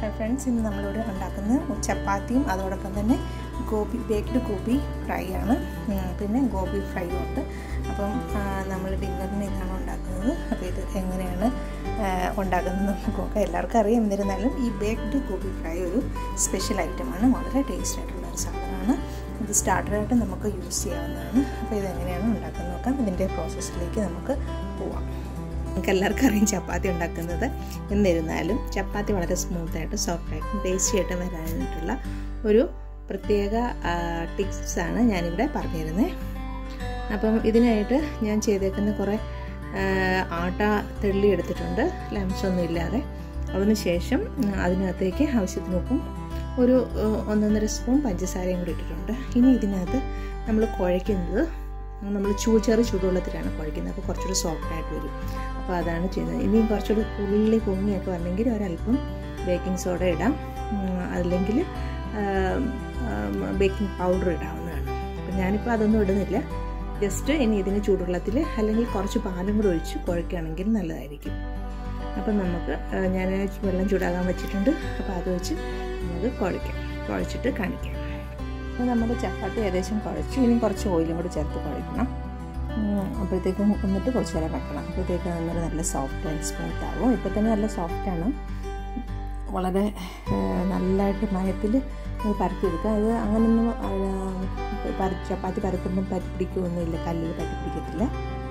Hi friends ഇന്ന് നമ്മളിവിടെ ഉണ്ടാക്കുന്നത് ചപ്പാത്തിയും അതോടൊപ്പം തന്നെ ഗോബി ബേക്ക്ഡ് ഗോബി ഫ്രൈ ആണ് ഉം, പിന്നെ ഗോബി ഫ്രൈ ഉണ്ട് അപ്പം നമ്മൾ ഡിന്നറിന് ഇതാണ് ഉണ്ടാക്കുന്നത് അപ്പോൾ ഇത് എങ്ങനെയാണ് ആ, ഉണ്ടാക്കുന്നത് നമുക്ക് നോക്കാം എല്ലാവർക്കും അറിയാം എന്നിരുന്നാലും ഈ ബേക്ക്ഡ് ഗോബി ഫ്രൈ ഒരു സ്പെഷ്യൽ ഐറ്റമാണ് വളരെ ടേസ്റ്റ് ആയിട്ടുള്ള ഒരു സാധനമാണ് ഇത് സ്റ്റാർട്ടറായിട്ട് നമുക്ക് യൂസ് ചെയ്യാവുന്നതാണ് അപ്പോൾ ഇതെങ്ങനെയാണ് ഉണ്ടാക്കുന്നത് നോക്കാം ഇതിൻ്റെ പ്രോസസ്സിലേക്ക് നമുക്ക് പോവാം നമുക്ക് എല്ലാവർക്കും അറിയാം ചപ്പാത്തി ഉണ്ടാക്കുന്നത് എന്നിരുന്നാലും ചപ്പാത്തി വളരെ സ്മൂത്തായിട്ട് സോഫ്റ്റായിട്ടും ടേസ്റ്റി ആയിട്ടും വരാനായിട്ടുള്ള ഒരു പ്രത്യേക ടിപ്സാണ് ഞാനിവിടെ പറഞ്ഞിരുന്നത് അപ്പം ഇതിനായിട്ട് ഞാൻ ചെയ്തേക്കുന്ന കുറേ ആ, ആട്ട തെള്ളി എടുത്തിട്ടുണ്ട് ലംസ് ഒന്നും ഇല്ലാതെ അതിന് ശേഷം ഉം, അതിനകത്തേക്ക് ആവശ്യത്തിന് ഉപ്പും ഒരു ആ, ഒന്നൊന്നര സ്പൂൺ പഞ്ചസാരയും കൂടി ഇട്ടിട്ടുണ്ട് ഇനി ഇതിനകത്ത് നമ്മൾ കുഴയ്ക്കുന്നത് നമ്മൾ ചൂ ചെറു ചൂടുവെള്ളത്തിലാണ് കുഴയ്ക്കുന്നത് അപ്പോൾ കുറച്ചുകൂടി സോഫ്റ്റ് ആയിട്ട് വരും അപ്പോൾ അതാണ് ചെയ്യുന്നത് ഇനിയും കുറച്ചുകൂടി പുള്ളി പൊങ്ങിയൊക്കെ വരണമെങ്കിൽ ഒരല്പം ബേക്കിംഗ് സോഡ ഇടാം ഉം, അല്ലെങ്കിൽ ബേക്കിംഗ് പൗഡർ ഇടാവുന്നതാണ് അപ്പം ഞാനിപ്പോൾ അതൊന്നും ഇടുന്നില്ല ജസ്റ്റ് ഇനി ഇതിന് ചൂടുവെള്ളത്തിൽ അല്ലെങ്കിൽ കുറച്ച് പാലും കൂടി ഒഴിച്ച് കുഴക്കുകയാണെങ്കിൽ നല്ലതായിരിക്കും അപ്പം നമുക്ക് ആ, ഞാൻ വെള്ളം ചൂടാകാൻ വെച്ചിട്ടുണ്ട് അപ്പോൾ അത് വെച്ച് നമുക്ക് കുഴയ്ക്കാം കുഴച്ചിട്ട് കാണിക്കാം അപ്പോൾ നമ്മുടെ ചപ്പാത്തി ഏകദേശം കുഴച്ചു ഇനി കുറച്ച് ഓയിലും കൂടി ചേർത്ത് കുഴക്കണം ഉം, അപ്പോഴത്തേക്കും എന്നിട്ട് കുറച്ച് നേരം വെക്കണം അപ്പോഴത്തേക്ക് നമ്മൾ നല്ല സോഫ്റ്റ് ആൻഡ് സ്മൂത്ത് ആവും ഇപ്പോൾ തന്നെ നല്ല സോഫ്റ്റാണ് വളരെ ആ, നല്ലതായിട്ട് മയത്തിൽ പരത്തിയെടുക്കുക അത് അങ്ങനൊന്നും ആ, പര ചപ്പാത്തി പരത്തുമ്പം പറ്റി പിടിക്കുകയൊന്നുമില്ല കല്ലിൽ പറ്റി പിടിക്കത്തില്ല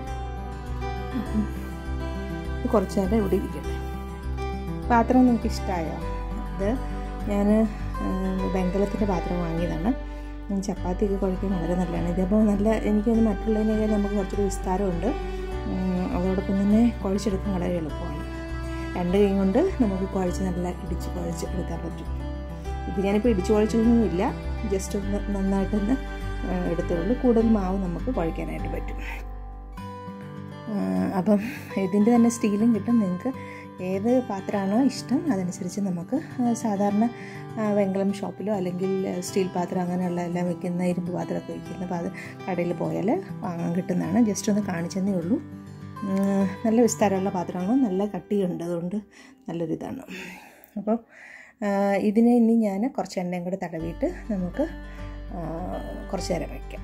ഉം. ഇത് കുറച്ച് നേരം ഇവിടെ ഇരിക്കട്ടെ പാത്രം നിങ്ങൾക്ക് ഇഷ്ടമായോ ഇത് ഞാൻ വെങ്കലത്തിൻ്റെ പാത്രം വാങ്ങിയതാണ് ഉം, ചപ്പാത്തിയൊക്കെ കുഴയ്ക്കാൻ വളരെ നല്ലതാണ് ഇതപ്പോൾ നല്ല എനിക്കൊന്ന് മറ്റുള്ളതിനേക്കാൾ നമുക്ക് കുറച്ചൊരു വിസ്താരമുണ്ട് ഉം, അതോടൊപ്പം തന്നെ കുഴച്ചെടുക്കാൻ വളരെ എളുപ്പമാണ് രണ്ട് കൈ കൊണ്ട് നമുക്ക് കുഴച്ച് നല്ല ഇടിച്ച് കുഴച്ച് എടുക്കാൻ പറ്റും ഇത് ഞാനിപ്പോൾ ഇടിച്ച് കുഴച്ചൊന്നുമില്ല ജസ്റ്റ് ഒന്ന് നന്നായിട്ടൊന്ന് ആ, എടുത്തേ ഉള്ളൂ കൂടുതൽ മാവ് നമുക്ക് കുഴയ്ക്കാനായിട്ട് പറ്റും ആ, അപ്പം ഇതിൻ്റെ തന്നെ സ്റ്റീലും കിട്ടും നിങ്ങൾക്ക് ഏത് പാത്രമാണോ ഇഷ്ടം അതനുസരിച്ച് നമുക്ക് ആ, സാധാരണ ആ, വെങ്കലം ഷോപ്പിലോ അല്ലെങ്കിൽ സ്റ്റീൽ പാത്രം അങ്ങനെയുള്ള എല്ലാം വെക്കുന്ന ഇരുമ്പ് പാത്രമൊക്കെ വയ്ക്കുന്ന അപ്പോൾ അത് കടയിൽ പോയാൽ വാങ്ങാൻ കിട്ടുന്നതാണ് ജസ്റ്റ് ഒന്ന് കാണിച്ചെന്നേ ഉള്ളൂ ഉം, നല്ല വിസ്താരമുള്ള പാത്രമാണ് നല്ല കട്ടിയുണ്ട് അതുകൊണ്ട് നല്ലൊരിതാണ് അപ്പോൾ ആ, ഇതിനെ ഇനി ഞാൻ കുറച്ച് എണ്ണയും കൂടെ തടവിയിട്ട് നമുക്ക് ആ, കുറച്ച് നേരം വയ്ക്കാം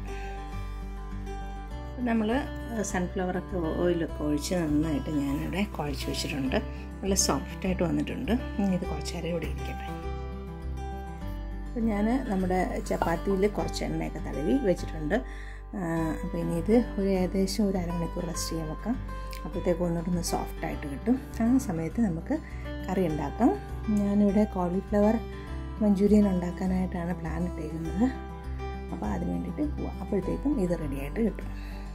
നമ്മൾ സൺഫ്ലവറൊക്കെ ഓയിലൊക്കെ ഒഴിച്ച് നന്നായിട്ട് ഞാനിവിടെ കുഴച്ച് വെച്ചിട്ടുണ്ട് നല്ല സോഫ്റ്റായിട്ട് വന്നിട്ടുണ്ട് ഇനി ഇത് കുറച്ച് നേരം ഇവിടെ ഇരിക്കട്ടെ അപ്പോൾ ഞാൻ നമ്മുടെ ചപ്പാത്തിയിൽ കുറച്ച് എണ്ണയൊക്കെ തടവി വെച്ചിട്ടുണ്ട് അപ്പോൾ ഇനി ഇത് ഒരു ഏകദേശം ഒരു അരമണിക്കൂർ റെസ്റ്റ് ചെയ്യാൻ വെക്കാം അപ്പോഴത്തേക്ക് ഒന്നുകൂടെ ഒന്ന് സോഫ്റ്റായിട്ട് കിട്ടും ആ സമയത്ത് നമുക്ക് കറി ഉണ്ടാക്കാം ഞാനിവിടെ കോളിഫ്ലവർ മഞ്ചൂരിയൻ ഉണ്ടാക്കാനായിട്ടാണ് പ്ലാൻ ഇട്ടേക്കുന്നത് അപ്പോൾ അതിന് വേണ്ടിയിട്ട് പോവാം അപ്പോഴത്തേക്കും ഇത് റെഡിയായിട്ട് കിട്ടും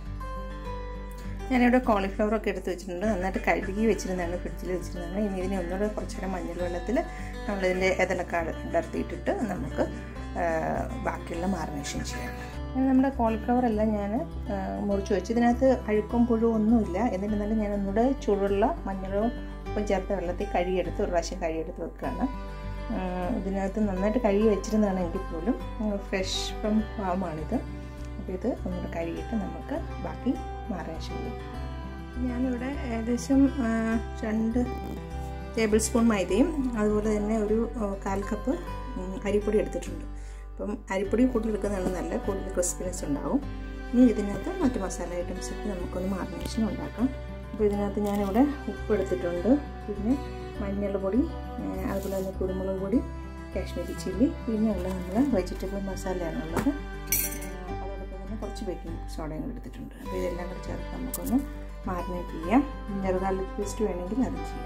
ഞാനിവിടെ കോളിഫ്ലവർ ഒക്കെ എടുത്ത് വെച്ചിട്ടുണ്ട് നന്നായിട്ട് കഴുകി വെച്ചിരുന്നതാണ് ഫ്രിഡ്ജിൽ വെച്ചിരുന്നതാണ് ഇനി ഇതിനെ ഒന്നുകൂടെ കുറച്ച് നേരം മഞ്ഞൾ വെള്ളത്തിൽ നമ്മളിതിൻ്റെ ഏതലൊക്കെ അടർത്തിയിട്ടിട്ട് നമുക്ക് ആ, ബാക്കിയുള്ള മാറിനേഷൻ ചെയ്യാം അങ്ങനെ നമ്മുടെ കോളിഫ്ലവർ എല്ലാം ഞാൻ ആ, മുറിച്ച് വെച്ച് ഇതിനകത്ത് അഴുക്കും പുഴുവും ഒന്നുമില്ല എന്നിരുന്നാലും ഞാൻ ഒന്നുകൂടെ ചൂടുള്ള മഞ്ഞളും ഉപ്പും ചേർത്ത വെള്ളത്തിൽ കഴുകിയെടുത്ത് ഒരു പ്രാവശ്യം കഴുകിയെടുത്ത് വെക്കുകയാണ് ആ, ഇതിനകത്ത് നന്നായിട്ട് കഴുകി വെച്ചിരുന്നതാണ് എങ്കിൽ പോലും ഫ്രഷ് ഫ്രം ഫാമാണിത് അപ്പോൾ ഇത് ഒന്നുകൂടെ കഴുകിയിട്ട് നമുക്ക് ബാക്കി മാറിനേഷൻ ചെയ്യും ഞാനിവിടെ ഏകദേശം ആ, രണ്ട് ടേബിൾ സ്പൂൺ മൈദയും അതുപോലെ തന്നെ ഒരു ആ, കാൽ കപ്പ് ഉം, അരിപ്പൊടി എടുത്തിട്ടുണ്ട് അപ്പം അരിപ്പൊടി കൂടുതൽ എടുക്കുന്നതാണ് നല്ല കൂടുതൽ ക്രിസ്പിനെസ് ഉണ്ടാവും ഇനി ഇതിനകത്ത് മറ്റ് മസാല ഐറ്റംസ് ഒക്കെ നമുക്കൊന്ന് മാറിനേഷൻ ഉണ്ടാക്കാം അപ്പോൾ ഇതിനകത്ത് ഞാനിവിടെ ഉപ്പ് എടുത്തിട്ടുണ്ട് പിന്നെ മഞ്ഞൾ പൊടി ആ, അതുപോലെ തന്നെ കുരുമുളക് പൊടി കാശ്മീരി ചില്ലി പിന്നെ ഉള്ള നമ്മൾ വെജിറ്റബിൾ മസാലയാണുള്ളത് ആ, അതോടൊപ്പം തന്നെ കുറച്ച് ബേക്കിംഗ് സോഡയും കൂടി എടുത്തിട്ടുണ്ട് അപ്പോൾ ഇതെല്ലാം കൂടി ചേർത്ത് നമുക്കൊന്ന് മാറിനേറ്റ് ചെയ്യാം ചെറുതാലിക് പേസ്റ്റ് വേണമെങ്കിൽ അതും ചെയ്യാം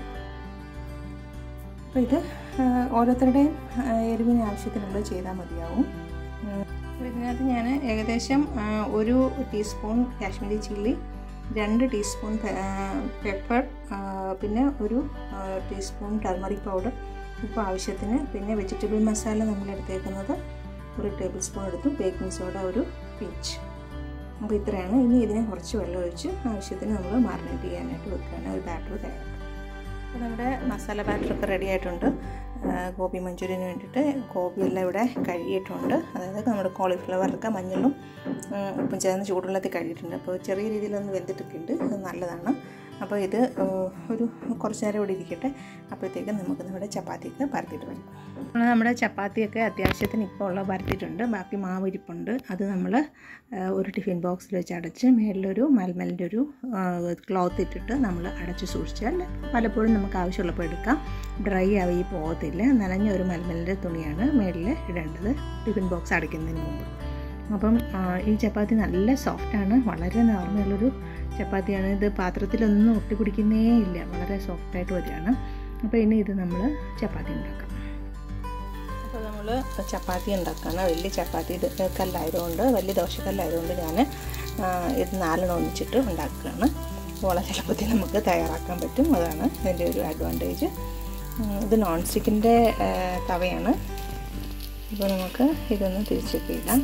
അപ്പോൾ ഇത് ആ, ഓരോരുത്തരുടെയും ആ, എരിവിന് ആവശ്യത്തിനുള്ളത് ചെയ്താൽ മതിയാവും ഉം, അപ്പോൾ ഇതിനകത്ത് ഞാൻ ഏകദേശം ആ, ഒരു ടീസ്പൂൺ കാശ്മീരി ചില്ലി രണ്ട് ടീസ്പൂൺ പെപ്പർ പിന്നെ ഒരു ആ, ടീസ്പൂൺ ടർമറിക് പൗഡർ ഉപ്പ് ആവശ്യത്തിന് പിന്നെ വെജിറ്റബിൾ മസാല നമ്മൾ എടുത്തേക്കുന്നത് ഒരു ടേബിൾ സ്പൂൺ എടുത്തു ബേക്കിംഗ് സോഡ ഒരു പിഞ്ച് അപ്പോൾ ഇത്രയാണ് ഇനി ഇതിനെ കുറച്ച് വെള്ളം ഒഴിച്ച് ആവശ്യത്തിന് നമ്മൾ മാറിനേറ്റ് ചെയ്യാനായിട്ട് വെക്കുകയാണ് ഒരു ബാറ്റർ തയ്യാറാക്കുക അപ്പോൾ നമ്മുടെ മസാല ബാറ്ററൊക്കെ റെഡി ആയിട്ടുണ്ട് ആ, ഗോബി മഞ്ചൂരിയന് വേണ്ടിയിട്ട് ഗോബിയെല്ലാം ഇവിടെ കഴുകിയിട്ടുണ്ട് അതായത് നമ്മുടെ കോളിഫ്ലവറൊക്കെ മഞ്ഞളും ഉം, ഉപ്പും ചേർന്ന് ചൂടുവെള്ളത്തിൽ കഴുകിയിട്ടുണ്ട് അപ്പോൾ ചെറിയ രീതിയിലൊന്ന് വെന്തിട്ടൊക്കെ ഉണ്ട് അത് നല്ലതാണ് അപ്പോൾ ഇത് ഏഹ്, ഒരു കുറച്ച് നേരം ഇവിടെ ഇരിക്കട്ടെ അപ്പോഴത്തേക്കും നമുക്ക് നമ്മുടെ ചപ്പാത്തിയൊക്കെ പരത്തിയിട്ട് വരും നമ്മൾ നമ്മുടെ ചപ്പാത്തിയൊക്കെ അത്യാവശ്യത്തിന് ഇപ്പോൾ ഉള്ള പരത്തിയിട്ടുണ്ട് ബാക്കി മാവ് ഇരിപ്പുണ്ട് അത് നമ്മൾ ഒരു ടിഫിൻ ബോക്സിൽ വെച്ച് അടച്ച് മേളിലൊരു മൽമലിൻ്റെ ഒരു ക്ലോത്ത് ഇട്ടിട്ട് നമ്മൾ അടച്ച് സൂക്ഷിച്ചാൽ പലപ്പോഴും നമുക്ക് ആവശ്യമുള്ളപ്പോൾ എടുക്കാം ഡ്രൈ ആയി പോകത്തില്ല നനഞ്ഞ ഒരു മൽമലിൻ്റെ തുണിയാണ് മേളിൽ ഇടേണ്ടത് ടിഫിൻ ബോക്സ് അടയ്ക്കുന്നതിന് മുമ്പ് അപ്പം ആ, ഈ ചപ്പാത്തി നല്ല സോഫ്റ്റാണ് വളരെ നോർമലുള്ളൊരു ചപ്പാത്തിയാണ് ഇത് പാത്രത്തിലൊന്നും ഒട്ടിപ്പിടിക്കുന്നേ ഇല്ല വളരെ സോഫ്റ്റായിട്ട് വരികയാണ് അപ്പോൾ ഇനി ഇത് നമ്മൾ ചപ്പാത്തി ഉണ്ടാക്കാം അപ്പോൾ നമ്മൾ ചപ്പാത്തി ഉണ്ടാക്കുകയാണ് വലിയ ചപ്പാത്തി ഇത് കല്ലായതുകൊണ്ട് വലിയ ദോശക്കല്ലായതുകൊണ്ട് ഞാൻ ആ, ഇത് നാലെണ്ണം ഒന്നിച്ചിട്ട് ഉണ്ടാക്കുകയാണ് വളരെ എളുപ്പത്തിൽ നമുക്ക് തയ്യാറാക്കാൻ പറ്റും അതാണ് ഇതിൻ്റെ ഒരു അഡ്വാൻറ്റേജ് ഉം, ഇത് നോൺ സ്റ്റിക്കിൻ്റെ തവയാണ് അപ്പോൾ നമുക്ക് ഇതൊന്ന് തിരിച്ചൊക്കെ ഇടാം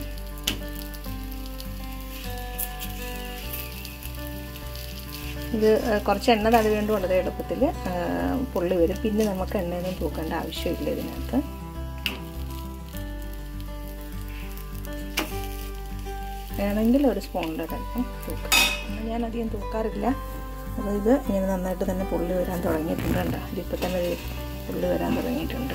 ഇത് ആ, കുറച്ച് എണ്ണ തടവേണ്ട വളരെ എളുപ്പത്തിൽ പുള്ളി വരും പിന്നെ നമുക്ക് എണ്ണയൊന്നും തൂക്കേണ്ട ആവശ്യമില്ല ഇതിനകത്ത് വേണമെങ്കിൽ ഒരു സ്പൂണിൻ്റെ അല്പം തൂക്കാം എന്നാൽ ഞാൻ അധികം തൂക്കാറില്ല അപ്പോൾ ഇത് ഇങ്ങനെ നന്നായിട്ട് തന്നെ പുള്ളി വരാൻ തുടങ്ങിയിട്ടുണ്ട് കണ്ടോ ഇതിപ്പോൾ തന്നെ ദേ പുള്ളി വരാൻ തുടങ്ങിയിട്ടുണ്ട്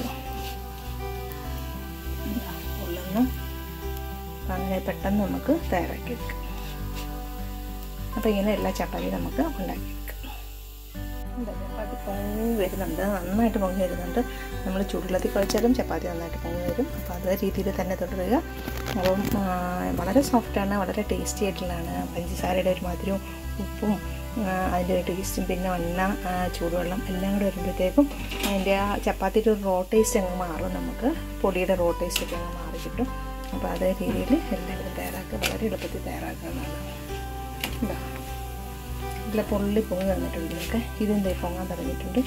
ഇതാ, പുള്ളൊന്ന് അങ്ങനെ പെട്ടെന്ന് നമുക്ക് തയ്യാറാക്കിയെടുക്കാം അപ്പോൾ ഇങ്ങനെ എല്ലാ ചപ്പാത്തി നമുക്ക് ഉണ്ടാക്കിയെടുക്കാം എന്താ ചപ്പാത്തി പൊങ്ങി വരുന്നുണ്ട് നന്നായിട്ട് പൊങ്ങി വരുന്നുണ്ട് നമ്മൾ ചൂടുള്ളത്തിൽ കുഴച്ചാലും ചപ്പാത്തി നന്നായിട്ട് പൊങ്ങി വരും അപ്പോൾ അതേ രീതിയിൽ തന്നെ തുടരുക അപ്പം ആ, വളരെ സോഫ്റ്റാണ് വളരെ ടേസ്റ്റി ആയിട്ടുള്ളതാണ് പഞ്ചസാരയുടെ ഒരു മധുരവും ഉപ്പും ആ, അതിൻ്റെ ഒരു ടേസ്റ്റും പിന്നെ എണ്ണ ആ, ചൂടുവെള്ളം എല്ലാം കൂടെ വരുമ്പോഴത്തേക്കും അതിൻ്റെ ആ ചപ്പാത്തിയുടെ ഒരു റോ ടേസ്റ്റ് അങ്ങ് മാറും നമുക്ക് പൊടിയുടെ റോ ടേസ്റ്റ് ഒക്കെ അങ്ങ് മാറി കിട്ടും അപ്പോൾ അതേ രീതിയിൽ എല്ലാവരും തയ്യാറാക്കുക വളരെ എളുപ്പത്തിൽ തയ്യാറാക്കാവുന്നതാണ് ഇതാ ഇതിലെ പൊള്ളി പൊങ്ങി വന്നിട്ടുണ്ട് ഇതിനൊക്കെ ഇതെന്താ പൊങ്ങാൻ തുടങ്ങിയിട്ടുണ്ട്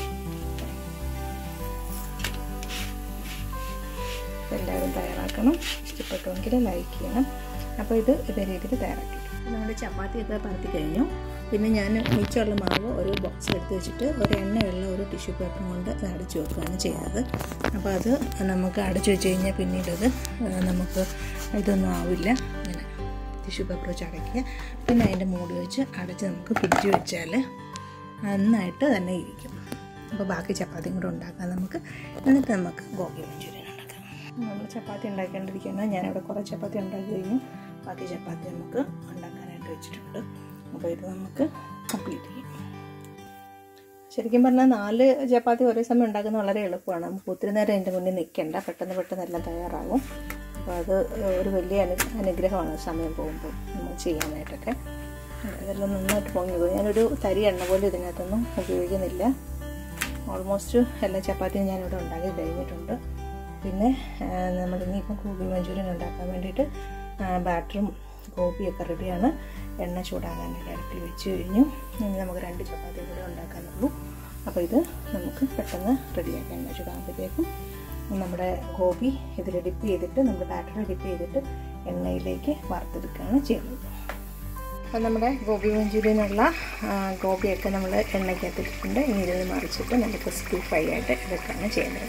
എല്ലാവരും തയ്യാറാക്കണം ഇഷ്ടപ്പെട്ടുവെങ്കിൽ ലൈക്ക് ചെയ്യണം അപ്പോൾ ഇത് ഇതേ രീതിയിൽ തയ്യാറാക്കി നമ്മുടെ ചപ്പാത്തിയൊക്കെ പരത്തി കഴിഞ്ഞു പിന്നെ ഞാൻ മിച്ചമുള്ള മാവ് ഒരു ബോക്സിൽ എടുത്ത് വെച്ചിട്ട് ഒരു എണ്ണയുള്ള ഒരു ടിഷ്യൂ പേപ്പർ കൊണ്ട് അത് അടച്ചു വെക്കുകയാണ് ചെയ്യുന്നത് അപ്പോൾ അത് നമുക്ക് അടച്ചു വെച്ച് കഴിഞ്ഞാൽ പിന്നീട് അത് ആ, നമുക്ക് ഇതൊന്നും ആവില്ല ഇങ്ങനെ ടിഷ്യൂ പേപ്പർ വെച്ച് അടയ്ക്കുക പിന്നെ അതിൻ്റെ മൂടി വെച്ച് അടച്ച് നമുക്ക് ഫ്രിഡ്ജ് വെച്ചാൽ നന്നായിട്ട് തന്നെ ഇരിക്കും അപ്പോൾ ബാക്കി ചപ്പാത്തിയും കൂടെ ഉണ്ടാക്കാം നമുക്ക് എന്നിട്ട് നമുക്ക് ഗോപി മഞ്ചൂരിയൻ ഉണ്ടാക്കാം നമ്മൾ ചപ്പാത്തി ഉണ്ടാക്കേണ്ടിരിക്കുകയാണ് ഞാനിവിടെ കുറേ ചപ്പാത്തി ഉണ്ടാക്കി കഴിഞ്ഞു ബാക്കി ചപ്പാത്തി നമുക്ക് ഉണ്ടാക്കാനായിട്ട് വെച്ചിട്ടുണ്ട് അപ്പോൾ ഇത് നമുക്ക് കംപ്ലീറ്റ് ചെയ്യും ശരിക്കും പറഞ്ഞാൽ നാല് ചപ്പാത്തി ഒരേ സമയം ഉണ്ടാക്കുന്നത് വളരെ എളുപ്പമാണ് നമുക്ക് ഒത്തിരി നേരം അതിൻ്റെ മുന്നിൽ നിൽക്കേണ്ട പെട്ടെന്ന് പെട്ടെന്ന് എല്ലാം തയ്യാറാകും അപ്പോൾ അത് ഒരു വലിയ അനു അനുഗ്രഹമാണ് സമയം പോകുമ്പോൾ നമ്മൾ ചെയ്യാനായിട്ടൊക്കെ ഇതെല്ലാം നന്നായിട്ട് പൊങ്ങി പോകും ഞാനൊരു തരി എണ്ണ പോലും ഇതിനകത്തൊന്നും ഉപയോഗിക്കുന്നില്ല ഓൾമോസ്റ്റ് എല്ലാ ചപ്പാത്തിയും ഞാനിവിടെ ഉണ്ടാക്കി കഴിഞ്ഞിട്ടുണ്ട് പിന്നെ നമ്മൾ ഇനിയിപ്പം ഗോബി മഞ്ചൂരിയൻ ഉണ്ടാക്കാൻ വേണ്ടിയിട്ട് ബാറ്ററും ഗോപിയൊക്കെ റെഡിയാണ് എണ്ണ ചൂടാകാനായിട്ട് അടുപ്പിൽ വെച്ച് കഴിഞ്ഞു ഇനി നമുക്ക് രണ്ട് ചപ്പാത്തി കൂടെ ഉണ്ടാക്കാനുള്ളൂ അപ്പോൾ ഇത് നമുക്ക് പെട്ടെന്ന് റെഡിയാക്കാം എണ്ണ ചൂടാകുമ്പോഴത്തേക്കും നമ്മുടെ ഗോപി ഇതിൽ ഡിപ്പ് ചെയ്തിട്ട് നമ്മുടെ ബാറ്ററിൽ ഡിപ്പ് ചെയ്തിട്ട് എണ്ണയിലേക്ക് വറുത്തെടുക്കുകയാണ് ചെയ്യുന്നത് അപ്പോൾ നമ്മുടെ ഗോപി മഞ്ചൂരിയനുള്ള ഗോപിയൊക്കെ നമ്മൾ എണ്ണയ്ക്കകത്തിട്ടുണ്ട് ഇനി ഇതിൽ മറിച്ചിട്ട് നല്ല ക്രിസ്പി ഫ്രൈ ആയിട്ട് എടുക്കുകയാണ് ചെയ്യുന്നത്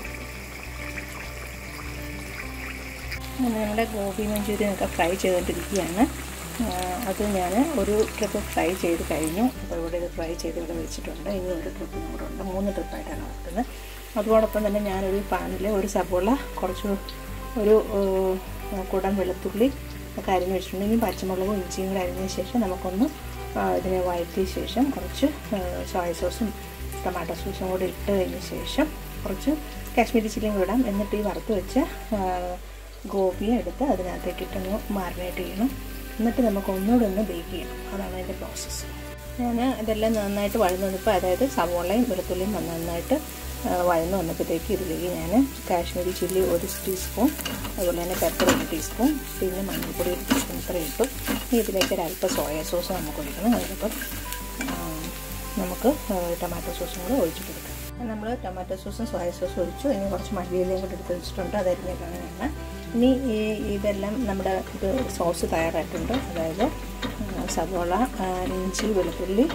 അങ്ങനെ നമ്മുടെ ഗോപി മഞ്ചൂരിയൻ ഒക്കെ ഫ്രൈ ചെയ്തുകൊണ്ടിരിക്കുകയാണ് ആ, അത് ഞാൻ ഒരു ട്രിപ്പ് ഫ്രൈ ചെയ്ത് കഴിഞ്ഞു അപ്പോൾ ഇവിടെ ഇത് ഫ്രൈ ചെയ്ത് ഇവിടെ വെച്ചിട്ടുണ്ട് ഇനി ഒരു ട്രിപ്പ് കൂടെ ഉണ്ട് മൂന്ന് ട്രിപ്പായിട്ടാണ് നടക്കുന്നത് അതോടൊപ്പം തന്നെ ഞാനൊരു പാനിൽ ഒരു സബോള കുറച്ച് ഒരു ഏഹ്, കുടം വെളുത്തുള്ളി ഒക്കെ അരിഞ്ഞ് വെച്ചിട്ടുണ്ട് ഇനി പച്ചമുളകും ഇഞ്ചിയും കൂടെ അരിഞ്ഞ ശേഷം നമുക്കൊന്ന് ആ, ഇതിനെ വഴറ്റിയ ശേഷം കുറച്ച് സോയ സോസും ടൊമാറ്റോ സോസും കൂടി ഇട്ട് കഴിഞ്ഞ ശേഷം കുറച്ച് കാശ്മീരി ചില്ലിയും കൂടെ ഇടാം എന്നിട്ട് ഈ വറുത്ത് വെച്ച ആ, ഗോപിയെ എടുത്ത് അതിനകത്തേക്ക് ഇട്ടൊന്ന് മാറിനേറ്റ് ചെയ്യണം എന്നിട്ട് നമുക്ക് ഒന്നുകൂടെ ഒന്ന് ബേക്ക് ചെയ്യണം അതാണ് അതിൻ്റെ പ്രോസസ്സ് ഞാൻ ഇതെല്ലാം നന്നായിട്ട് വഴന്നു വന്നപ്പോൾ അതായത് സവോളയും വെളുത്തുള്ളിയും നന്നായിട്ട് ആ, വഴന്നു വന്നപ്പോഴത്തേക്ക് ഇതിലേക്ക് ഞാൻ കാശ്മീരി ചില്ലി ഒരു ടീസ്പൂൺ അതുപോലെ തന്നെ പെപ്പർ ഒരു ടീസ്പൂൺ പിന്നെ മഞ്ഞൾപ്പൊടി ഒരു ടീസ്പൂൺ ഇത്ര ഇട്ടു ഇനി ഇതിലേക്ക് ഒരല്പം സോയ സോസ് നമുക്ക് ഒഴിക്കണം അതിനൊപ്പം ആ, നമുക്ക് ആ, ടൊമാറ്റോ സോസും കൂടെ ഒഴിച്ചിട്ട് കൊടുക്കാം നമ്മൾ ടൊമാറ്റോ സോസും സോയ സോസും ഒഴിച്ചു ഇനി കുറച്ച് മല്ലിയിലയും കൂടെ എടുത്ത് വെച്ചിട്ടുണ്ട് അത് അരിഞ്ഞിട്ടാണ് ഞാൻ ഇനി ഈ ഇതെല്ലാം നമ്മുടെ ഇത് സോസ് തയ്യാറായിട്ടുണ്ട് അതായത് ആ, സവോള ആ, ഇഞ്ചി വെളുത്തുള്ളി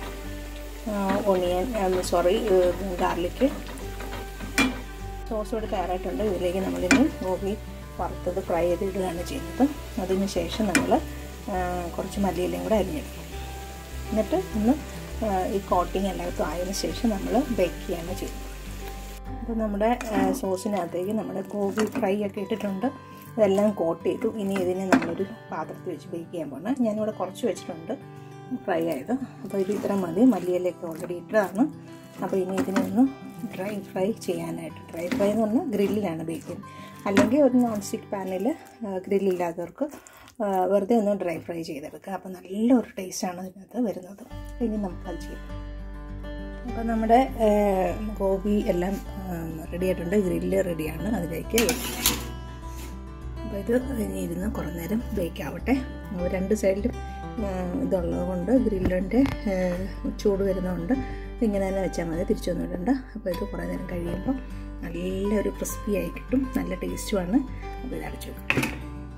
ഒണിയൻ സോറി ഗാർലിക്ക് സോസ് ഇവിടെ തയ്യാറായിട്ടുണ്ട് ഇതിലേക്ക് നമ്മളിനി ഗോപി വറുത്തത് ഫ്രൈ ചെയ്ത് ഇടുകയാണ് ചെയ്യുന്നത് അതിന് ശേഷം നമ്മൾ കുറച്ച് മല്ലിയിലയും കൂടെ അരിഞ്ഞിടും എന്നിട്ട് ഒന്ന് ഈ കോട്ടിങ് എല്ലായിടത്തും ആയതിനു ശേഷം നമ്മൾ ബേക്ക് ചെയ്യാണ് ചെയ്യുന്നത് അപ്പോൾ നമ്മുടെ സോസിനകത്തേക്ക് നമ്മുടെ ഗോബി ഫ്രൈ ഒക്കെ ഇട്ടിട്ടുണ്ട് ഇതെല്ലാം കോട്ട് ചെയ്തു ഇനി ഇതിനെ നമ്മളൊരു പാത്രത്തിൽ വെച്ച് ബേക്ക് ചെയ്യാൻ പോകണം ഞാനിവിടെ കുറച്ച് വെച്ചിട്ടുണ്ട് ഫ്രൈ ആയത് അപ്പോൾ ഇത് ഇത്ര മതി മല്ലിയിലൊക്കെ ഓൾറെഡി ഇട്ടതാണ് അപ്പോൾ ഇനി ഇതിനെ ഒന്ന് ഡ്രൈ ഫ്രൈ ചെയ്യാനായിട്ട് ഡ്രൈ ഫ്രൈ എന്ന് പറഞ്ഞാൽ ഗ്രില്ലിലാണ് ബേക്ക് ചെയ്യുന്നത് അല്ലെങ്കിൽ ഒരു നോൺ സ്റ്റിക്ക് പാനിൽ ഗ്രില്ലില്ലാത്തവർക്ക് വെറുതെ ഒന്ന് ഡ്രൈ ഫ്രൈ ചെയ്തെടുക്കുക അപ്പോൾ നല്ലൊരു ടേസ്റ്റാണ് ഇതിനകത്ത് വരുന്നത് ഇനി നമുക്കത് ചെയ്യാം അപ്പോൾ നമ്മുടെ ഗോബി എല്ലാം റെഡി ആയിട്ടുണ്ട് ഗ്രില്ല് റെഡിയാണ് അതിലേക്ക് അപ്പോൾ ഇത് ഇനി ഇരുന്ന് കുറേ നേരം ബേക്ക് ആവട്ടെ രണ്ട് സൈഡിലും ഇതുള്ളത് കൊണ്ട് ഗ്രില്ലിൻ്റെ ചൂട് വരുന്നതുകൊണ്ട് ഇങ്ങനെ തന്നെ വെച്ചാൽ മതി തിരിച്ചു വന്നിട്ടുണ്ട് അപ്പോൾ ഇത് കുറേ നേരം കഴിയുമ്പോൾ നല്ലൊരു ക്രിസ്പി ആയി കിട്ടും നല്ല ടേസ്റ്റുമാണ് അപ്പോൾ ഇത് അടച്ചു വെക്കും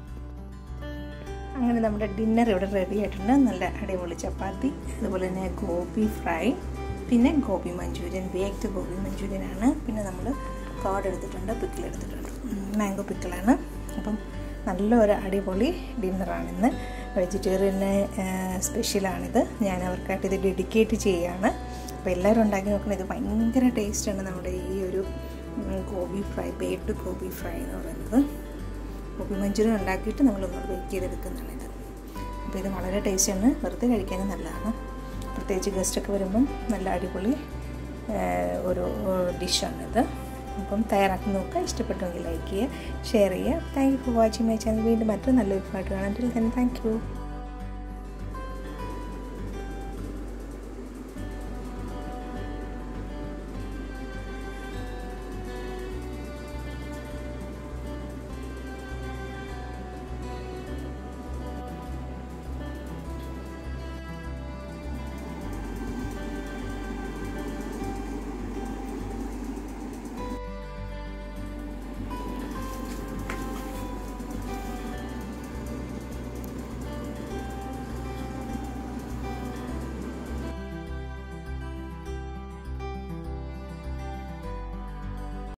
അങ്ങനെ നമ്മുടെ ഡിന്നർ ഇവിടെ റെഡി ആയിട്ടുണ്ട് നല്ല അടിപൊളി ചപ്പാത്തി അതുപോലെ തന്നെ ഗോബി ഫ്രൈ പിന്നെ gobi Manchurian baked gobi Manchurian ആണ് പിന്നെ നമ്മൾ കാർഡ് എടുത്തിട്ടുണ്ട് പിക്കിൾ എടുത്തിട്ടുണ്ട് മാംഗോ പിക്കിളാണ് അപ്പം നല്ലൊരു അടിപൊളി ഡിന്നറാണിന്ന് വെജിറ്റേറിയന് സ്പെഷ്യലാണിത് ഞാൻ അവർക്കായിട്ട് ഇത് ഡെഡിക്കേറ്റ് ചെയ്യുകയാണ് അപ്പോൾ എല്ലാവരും ഉണ്ടാക്കി നോക്കണം ഇത് ഭയങ്കര ടേസ്റ്റാണ് നമ്മുടെ ഈ ഒരു gobi fry baked gobi fry എന്ന് പറയുന്നത് ഗോബി മഞ്ചൂരിയൻ ഉണ്ടാക്കിയിട്ട് നമ്മളൊന്നുകൂടെ ബേക്ക് ചെയ്തെടുക്കുന്നതാണ് ഇത് അപ്പോൾ ഇത് വളരെ ടേസ്റ്റാണ് വെറുതെ കഴിക്കാനും നല്ലതാണ് പ്രത്യേകിച്ച് ഗസ്റ്റൊക്കെ വരുമ്പം നല്ല അടിപൊളി ഒരു ഡിഷാണിത് അപ്പം തയ്യാറാക്കി നോക്കുക ഇഷ്ടപ്പെട്ടുമെങ്കിൽ ലൈക്ക് ചെയ്യുക ഷെയർ ചെയ്യുക thank you for watching my channel വീണ്ടും മറ്റൊരു നല്ലൊരു പാട്ട് കാണാൻ താങ്ക് യു